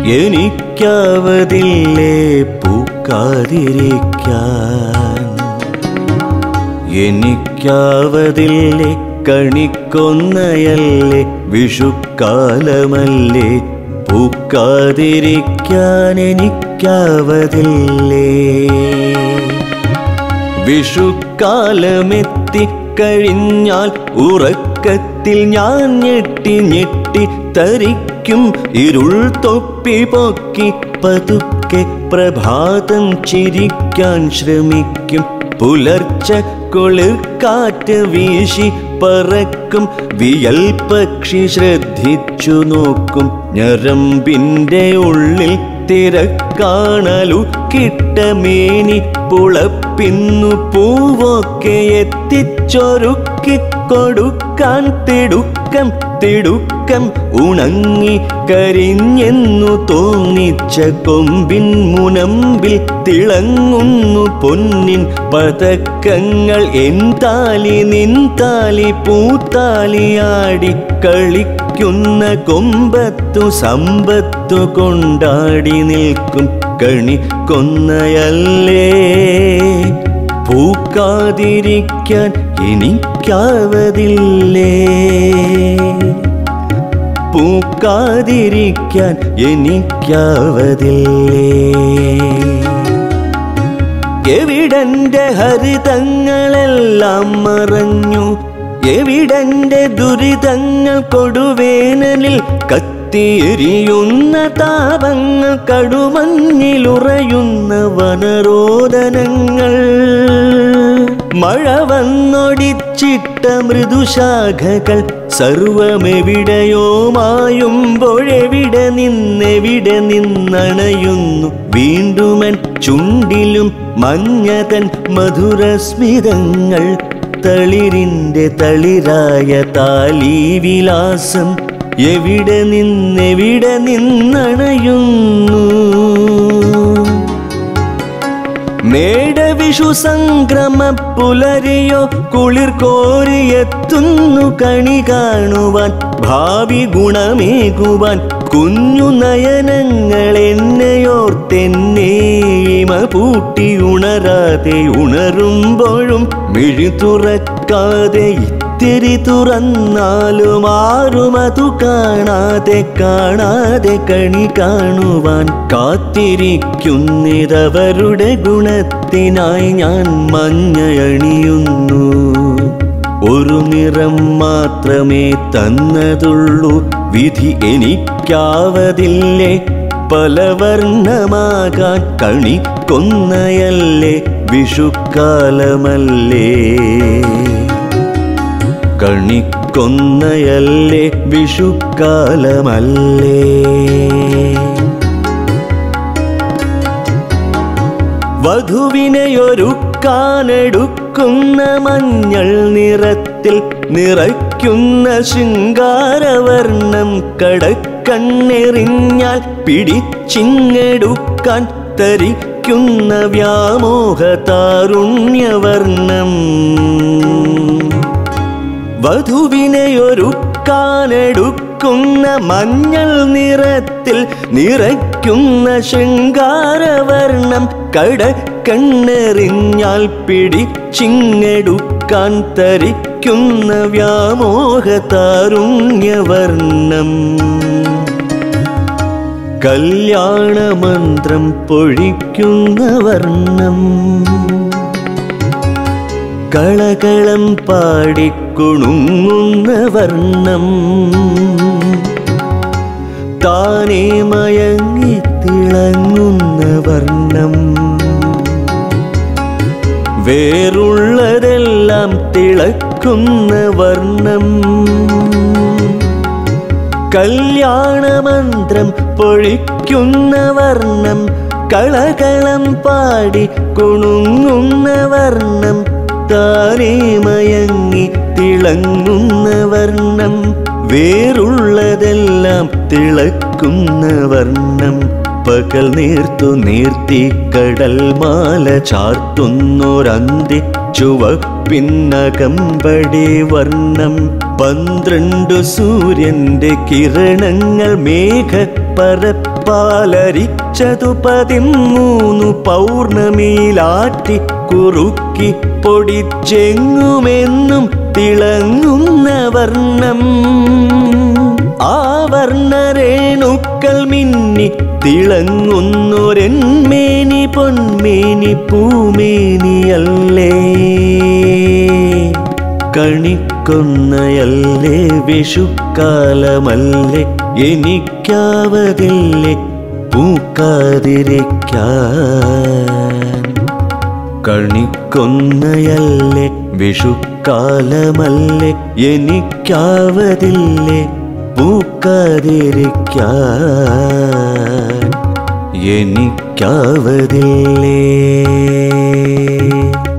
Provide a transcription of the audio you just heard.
എനിക്കാവതില്ലേ പൂക്കാതിരിക്കാൻ എനിക്കാവതില്ലേ കണിക്കൊന്നയല്ലേ വിഷുക്കാലമല്ലേ പൂക്കാതിരിക്കാൻ എനിക്കാവതില്ലേ വിഷുക്കാലമെത്തിക്കഴിഞ്ഞാൽ ഉറക്കത്തിൽ ഞാൻ ഞെട്ടി ഞെട്ടി തരിക്കും ഇരുൾ തൊപ്പി പൊക്കി പതുക്കെ പ്രഭാതം ചിരിക്കാൻ ശ്രമിക്കും പുലർച്ച കുളിർക്കാറ്റ് വീശി പറക്കും വിയൽ പക്ഷി ശ്രദ്ധിച്ചു നോക്കും ഞരമ്പിൻ്റെ ഉള്ളിൽ തിരക്കാണലു കിട്ടമേനി പുളപ്പിന്നു പൂവൊക്കെ എത്തിച്ചൊരുക്കി കൊടുക്കാൻ തിടുക്കം തിടുക്കം ഉണങ്ങി കരിഞ്ഞെന്നു തോന്നിച്ച കൊമ്പിൻ മുനമ്പിൽ തിളങ്ങുന്നു പൊന്നിൻ പതക്കങ്ങൾ എന്താലി നിൻതാലി പൂത്താലിയാടി കളിക്കുന്ന കൊമ്പത്തു സമ്പത്തു കൊണ്ടാടി നിൽക്കും കണി കൊന്നയല്ലേ പൂക്കാതിരിക്കാൻ എനിക്കാവതില്ലേ പൂക്കാതിരിക്കാൻ എനിക്കാവതില്ലേ എവിടന്റെ ഹരിതങ്ങളെല്ലാം മറഞ്ഞു എവിടന്റെ ദുരിതങ്ങൾ കൊടുവേനലിൽ കത്തിയെരിയുന്ന താപങ്ങൾ കടുമഞ്ഞിലുറയുന്ന വനരോദനങ്ങൾ മഴ വന്നൊടിച്ചിട്ട മൃദുശാഖകൾ സർവമെവിടെയോ മായുമ്പോഴെവിടെ നിന്നെവിടെ നിന്നണയുന്നു വീണ്ടുമൻ ചുണ്ടിലും മഞ്ഞതൻ മധുരസ്മിതങ്ങൾ തളിരിന്റെ തളിരായ താലീവിലാസം എവിടെ നിന്നെവിടെ നിന്നണയുന്നു മേടവിഷു സംക്രമ പുലരിയോ കുളിർ കോരിയെത്തുന്നു കണി കാണുവാൻ ഭാവി ഗുണമേകുവാൻ കുഞ്ഞു നയനങ്ങൾ എന്നെയോർത്തെന്നേമ പൂട്ടി ഉണരാതെ ഉണരുമ്പോഴും മിഴി തുറക്കാതെ ഇത്തിരി തുറന്നാലും ആരും അതു കാണാതെ കാണാതെ കണി കാണുവാൻ കാത്തിരിക്കുന്നിതവരുടെ ഗുണത്തിനായി ഞാൻ മഞ്ഞയണിയുന്നു ഒരു നിറം മാത്രമേ തന്നതുള്ളൂ വിധി എനിക്കാവതില്ലേ പലവർണ്ണമാകാൻ കണി കൊന്നയല്ലേ വിഷുക്കാലമല്ലേ കണിക്കൊന്നയല്ലേ വിഷുക്കാലമല്ലേ വധുവിനെയൊരുക്കാനെടുക്കുന്ന മഞ്ഞൾ നിറത്തിൽ നിറയ്ക്കുന്ന ശൃംഗാരവർണം കടക്കണ്ണെറിഞ്ഞാൽ പിടിച്ചിങ്ങെടുക്കാൻ തരിക്കുന്ന വ്യാമോഹതാരുണ്യവർണം വധുവിനെയൊരുക്കാനെടുക്കുന്ന മഞ്ഞൾ നിറത്തിൽ നിറയ്ക്കുന്ന ശൃംഗാരവർണം കടക്കണ്ണെറിഞ്ഞാൽ പിടിച്ചിങ്ങെടുക്കാൻ തരിക്കുന്ന വ്യാമോഹതാരുണ്യവർണം കല്യാണമന്ത്രം പൊഴിക്കുന്ന വർണ്ണം കളകളം പാടിക്കുണുങ്ങുന്ന വർണ്ണം താനേ മയങ്ങി തിളങ്ങുന്ന വർണ്ണം വേറുള്ളതെല്ലാം തിളക്കുന്ന വർണ്ണം കല്യാണമന്ത്രം പൊഴിക്കുന്ന വർണ്ണം കളകളം പാടി കുണുങ്ങുന്ന വർണ്ണം താനേ മയങ്ങി തിളങ്ങുന്ന വർണ്ണം വേറുള്ളതെല്ലാം തിളക്കുന്ന വർണ്ണം പകൽ നീർത്തു നീർത്തി കടൽ മാല ചാർത്തുന്നോരന്തി ചുവപ്പിന്നകമ്പടി വർണ്ണം പന്ത്രണ്ടു സൂര്യന്റെ കിരണങ്ങൾ മേഘ പരപ്പിൽ പാലരിച്ചതു പതിമൂന്നു പൗർണമിയിലാട്ടി കുറുക്കി പൊടിച്ചെങ്ങുമെന്നും തിളങ്ങുന്ന വർണ്ണം ആ വർണ്ണരേണുക്കൾ മിന്നി തിളങ്ങുന്നൊരെന്മേനി പൊന്മേനി പൂമേനിയല്ലേ കണിക്കൊന്നയല്ലേ വിഷുക്കാലമല്ലേ എനിക്കാവതില്ലേ പൂക്കാതിരിക്കാൻ കണിക്കൊന്നയല്ലേ വിഷുക്കാലമല്ലേ എനിക്കാവതില്ലേ പൂക്കാതിരിക്കാൻ എനിക്കാവതില്ലേ